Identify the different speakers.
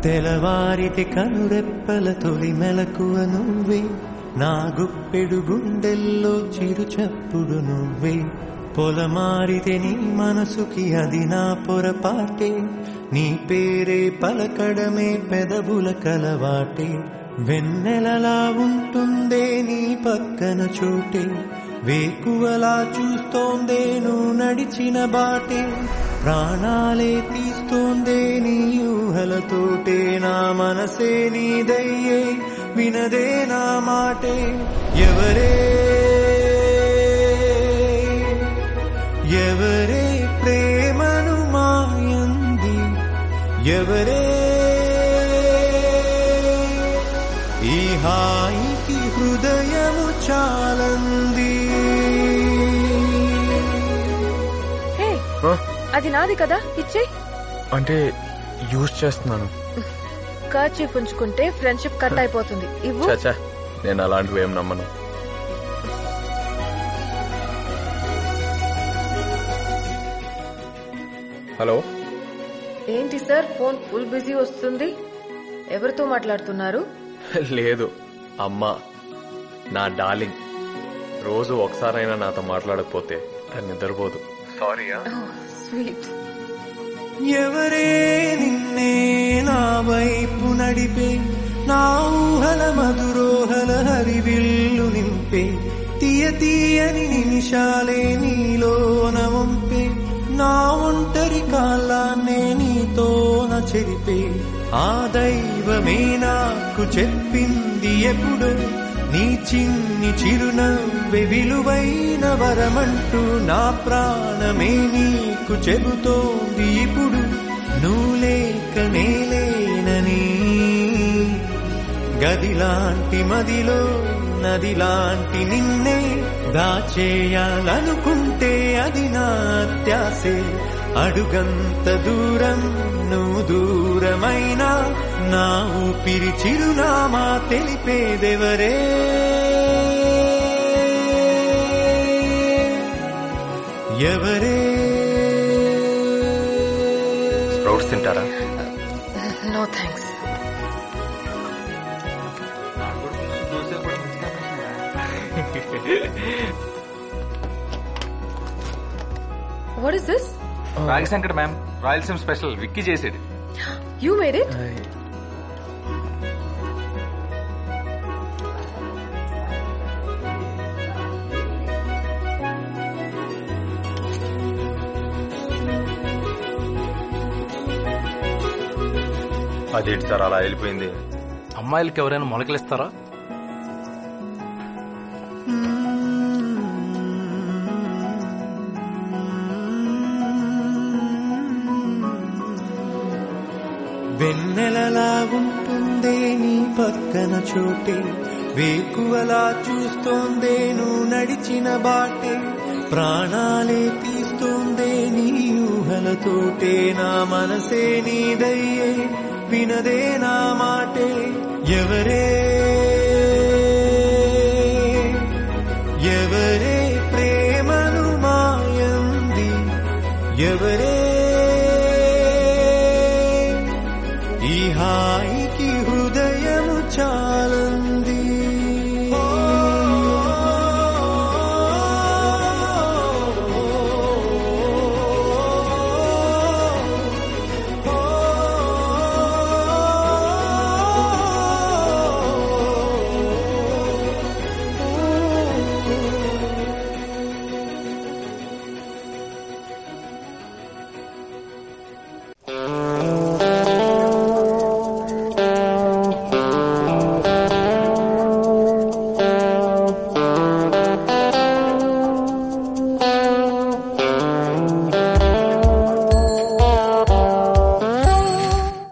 Speaker 1: తెలవారితే కనురెప్పల తొలి మెలకువ నువ్వే నా గుప్పెడు గుండెల్లో చిరు చప్పుడు నువ్వే పొలమారితే నీ మనసుకి అది నా పొరపాటే నీ పేరే పలకడమే పెదవుల కలవాటే వెన్నెలలా ఉంటుందే నీ పక్కన చోటే వేకువలా చూస్తోందే నువ్వు నడిచిన బాటే ప్రాణాలే తీస్తోందే నీ ఊహలతోటే నా మనసే నీదయ్యే వినదే నా మాటే ఎవరే ఎవరే ప్రేమను మాయంది ఎవరే ఈ హాయికి హృదయము చాలంది
Speaker 2: హే అది నాది కదా ఇచ్చే
Speaker 3: అంటే యూజ్ చేస్తున్నాను
Speaker 2: కర్చీఫ్ ఉంచుకుంటే ఫ్రెండ్షిప్ కట్ అయిపోతుంది ఇవ్వు
Speaker 3: చచ్చా నేను అలాంటివి ఏం నమ్మను హలో
Speaker 2: ఏంటి సార్ ఫోన్ ఫుల్ బిజీ వస్తుంది ఎవరితో మాట్లాడుతున్నారు
Speaker 3: లేదు అమ్మా నా డార్లింగ్ రోజు ఒకసారైనా నాతో మాట్లాడకపోతే తను నిద్రపోదు సారీయా
Speaker 2: స్వీట్
Speaker 1: ఎవరే నిన్నే నా వైపు నడిపే నా ఊహల మధురోహల హరివిల్లు నింపే తీయ తీయని నిమిషాలే నీలోన వంపే నా ఒంటరి కాలాన్నే నీతోన చెరిపే ఆ దైవమే నాకు చెప్పింది ఎప్పుడు నీ చిన్ని చిరునవ్వె విలువైన వరమంటూ నా ప్రాణమే నీకు చెబుతోంది ఇప్పుడు నువ్వు లేక నేలేనని గదిలాంటి మదిలో నదిలాంటి నిన్నే దాచేయాలనుకుంటే అది నా అత్యాసే అడుగంత దూరం నువ్వు దూరమైనా నా ఊపిరి చిరునామా తెలిపేదెవరే ఎవరే
Speaker 3: స్ప్రౌట్స్ తింటారా
Speaker 2: no thanks what is this
Speaker 4: ragi sankati ma'am Rayalaseema special Vicky చేసేది
Speaker 2: యూ మేడ్ ఇట్
Speaker 3: అదేంటి సార్ అలా వెళ్ళిపోయింది
Speaker 4: అమ్మాయిలకి ఎవరైనా మొలకలిస్తారా
Speaker 1: వెన్నెలలా ఉంటుందే నీ పక్కన చోటే వేకువలా చూస్తోందే నువ్వు నడిచిన బాటే ప్రాణాలే తీస్తోందే నీ ఊహలతోటే నా మనసే నీదయ్యే వినదే నా మాటే ఎవరే ఎవరే ప్రేమను మాయంది ఎవరే ఈ హాయి